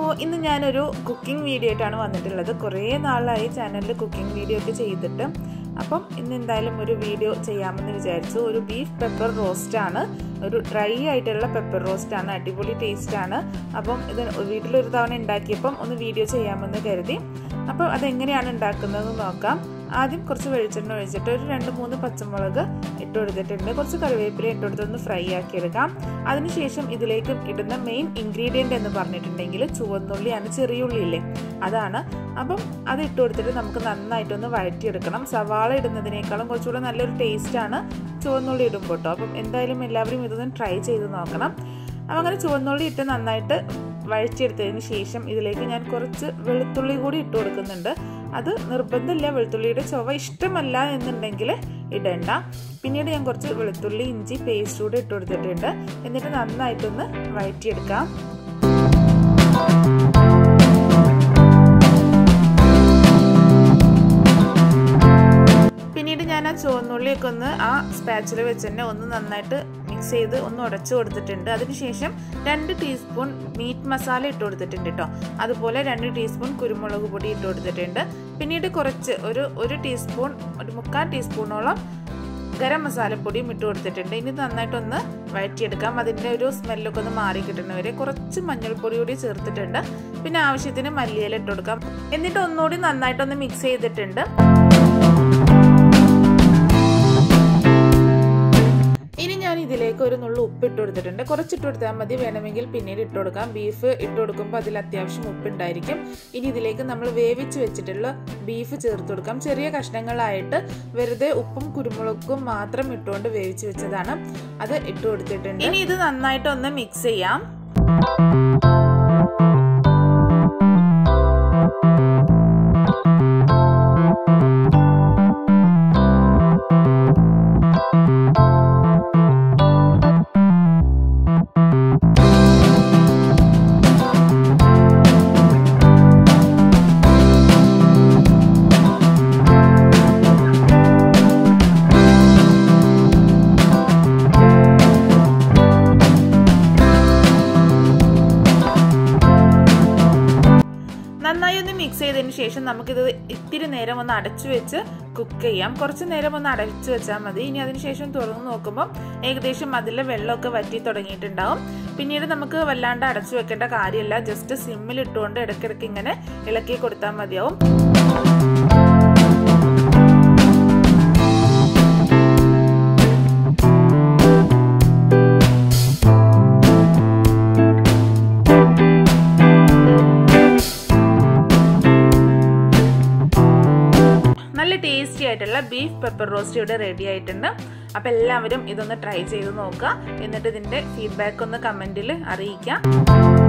അപ്പോൾ ഇന്ന് ഞാനൊരു കുക്കിംഗ് വീഡിയോ ആയിട്ടാണ് വന്നിട്ടുള്ളത് കുറേ നാളായി ചാനലിൽ കുക്കിംഗ് വീഡിയോ ഒക്കെ ചെയ്തിട്ട് അപ്പം ഇന്ന് എന്തായാലും ഒരു വീഡിയോ ചെയ്യാമെന്ന് വിചാരിച്ചു ഒരു ബീഫ് പെപ്പർ റോസ്റ്റ് ആണ് ഒരു ഡ്രൈ ആയിട്ടുള്ള പെപ്പർ റോസ്റ്റ് ആണ് അടിപൊളി ടേസ്റ്റ് ആണ് അപ്പം ഇത് വീട്ടിലൊരു തവണ ഉണ്ടാക്കിയപ്പം ഒന്ന് വീഡിയോ ചെയ്യാമെന്ന് കരുതി അപ്പോൾ അതെങ്ങനെയാണ് ഉണ്ടാക്കുന്നത് നോക്കാം ആദ്യം കുറച്ച് വെളിച്ചെണ്ണ ഒഴിച്ചിട്ട് ഒരു രണ്ട് മൂന്ന് പച്ചമുളക് ഇട്ട് കൊടുത്തിട്ടുണ്ട് കുറച്ച് കറിവേപ്പില ഇട്ട് കൊടുത്തൊന്ന് ഫ്രൈ ആക്കി എടുക്കാം അതിനുശേഷം ഇതിലേക്ക് ഇടുന്ന മെയിൻ ഇൻഗ്രീഡിയൻ്റ് എന്ന് പറഞ്ഞിട്ടുണ്ടെങ്കിൽ ചുവന്നുള്ളിയാണ് ചെറിയുള്ളി ഇല്ലേ അതാണ് അപ്പം അത് ഇട്ട് കൊടുത്തിട്ട് നമുക്ക് നന്നായിട്ടൊന്ന് വഴറ്റിയെടുക്കണം സവാള ഇടുന്നതിനേക്കാളും കുറച്ചുകൂടെ നല്ലൊരു ടേസ്റ്റാണ് ചുവന്നുള്ളി ഇടുമ്പോൾ കേട്ടോ അപ്പം എന്തായാലും എല്ലാവരും ഇതൊന്ന് ട്രൈ ചെയ്ത് നോക്കണം അപ്പം അങ്ങനെ ചുവന്നുള്ളി ഇട്ട് നന്നായിട്ട് വഴറ്റിയെടുത്തതിന് ശേഷം ഇതിലേക്ക് ഞാൻ കുറച്ച് വെളുത്തുള്ളി കൂടി ഇട്ട് കൊടുക്കുന്നുണ്ട് അത് നിർബന്ധമില്ല വെളുത്തുള്ളിയുടെ ചൊവ ഇഷ്ടമല്ല എന്നുണ്ടെങ്കിൽ ഇടണ്ട പിന്നീട് ഞാൻ കുറച്ച് വെളുത്തുള്ളി ഇഞ്ചി പേസ്റ്റ് കൂടി ഇട്ട് കൊടുത്തിട്ടുണ്ട് എന്നിട്ട് നന്നായിട്ടൊന്ന് വഴറ്റിയെടുക്കാം പിന്നീട് ഞാൻ ആ ചുവന്നുള്ളിയൊക്കെ ഒന്ന് ആ സ്പാച്ചിൽ വെച്ച് തന്നെ ഒന്ന് നന്നായിട്ട് മിക്സ് ചെയ്ത് ഒന്ന് ഉടച്ചു കൊടുത്തിട്ടുണ്ട് അതിനുശേഷം രണ്ട് ടീസ്പൂൺ മീറ്റ് മസാല ഇട്ട് കൊടുത്തിട്ടുണ്ട് കേട്ടോ അതുപോലെ രണ്ട് ടീസ്പൂൺ കുരുമുളക് പൊടി ഇട്ട് കൊടുത്തിട്ടുണ്ട് പിന്നീട് കുറച്ച് ഒരു ഒരു ടീസ്പൂൺ ഒരു മുക്കാൽ ടീസ്പൂണോളം ഗരം മസാലപ്പൊടിയും ഇട്ട് കൊടുത്തിട്ടുണ്ട് ഇനി നന്നായിട്ടൊന്ന് വഴറ്റിയെടുക്കാം അതിൻ്റെ ഒരു സ്മെല്ലൊക്കെ ഒന്ന് മാറി കിട്ടുന്നവരെ കുറച്ച് മഞ്ഞൾപ്പൊടി കൂടി ചേർത്തിട്ടുണ്ട് പിന്നെ ആവശ്യത്തിന് മല്ലിയില ഇട്ട് കൊടുക്കാം എന്നിട്ട് ഒന്നുകൂടി നന്നായിട്ടൊന്ന് മിക്സ് ചെയ്തിട്ടുണ്ട് ഇനി ഞാൻ ഇതിലേക്ക് ഒരു നുള്ളു ഉപ്പ് ഇട്ട് കൊടുത്തിട്ടുണ്ട് കുറച്ച് ഇട്ട് കൊടുത്താൽ മതി വേണമെങ്കിൽ പിന്നീട് ഇട്ട് കൊടുക്കാം ബീഫ് ഇട്ട് കൊടുക്കുമ്പോൾ അതിൽ അത്യാവശ്യം ഉപ്പ് ഉണ്ടായിരിക്കും ഇനി ഇതിലേക്ക് നമ്മൾ വേവിച്ച് വെച്ചിട്ടുള്ള ബീഫ് ചേർത്ത് കൊടുക്കാം ചെറിയ കഷ്ണങ്ങളായിട്ട് വെറുതെ ഉപ്പും കുരുമുളകും മാത്രം ഇട്ടുകൊണ്ട് വേവിച്ച് വെച്ചതാണ് അത് ഇട്ട് കൊടുത്തിട്ടുണ്ട് ഇനി ഇത് നന്നായിട്ട് ഒന്ന് മിക്സ് ചെയ്യാം നന്നായി ഒന്ന് മിക്സ് ചെയ്തതിന് ശേഷം നമുക്കിത് ഇത്തിരി നേരം ഒന്ന് അടച്ചു വെച്ച് കുക്ക് ചെയ്യാം കുറച്ച് നേരം ഒന്ന് അടച്ചു വെച്ചാൽ മതി ഇനി അതിനുശേഷം തുറന്ന് നോക്കുമ്പോൾ ഏകദേശം അതിലെ വെള്ളമൊക്കെ വറ്റി തുടങ്ങിയിട്ടുണ്ടാവും പിന്നീട് നമുക്ക് വല്ലാണ്ട് അടച്ചു വെക്കേണ്ട കാര്യമില്ല ജസ്റ്റ് സിമ്മിൽ ഇട്ടുകൊണ്ട് ഇടയ്ക്കിടയ്ക്ക് ഇങ്ങനെ ഇളക്കി കൊടുത്താൽ മതിയാവും നല്ല ടേസ്റ്റി ആയിട്ടുള്ള ബീഫ് പെപ്പർ റോസ്റ്റ് ഇവിടെ റെഡി ആയിട്ടുണ്ട് അപ്പോൾ എല്ലാവരും ഇതൊന്ന് ട്രൈ ചെയ്ത് നോക്കുക എന്നിട്ട് ഇതിൻ്റെ ഫീഡ്ബാക്ക് ഒന്ന് കമൻറ്റിൽ അറിയിക്കാം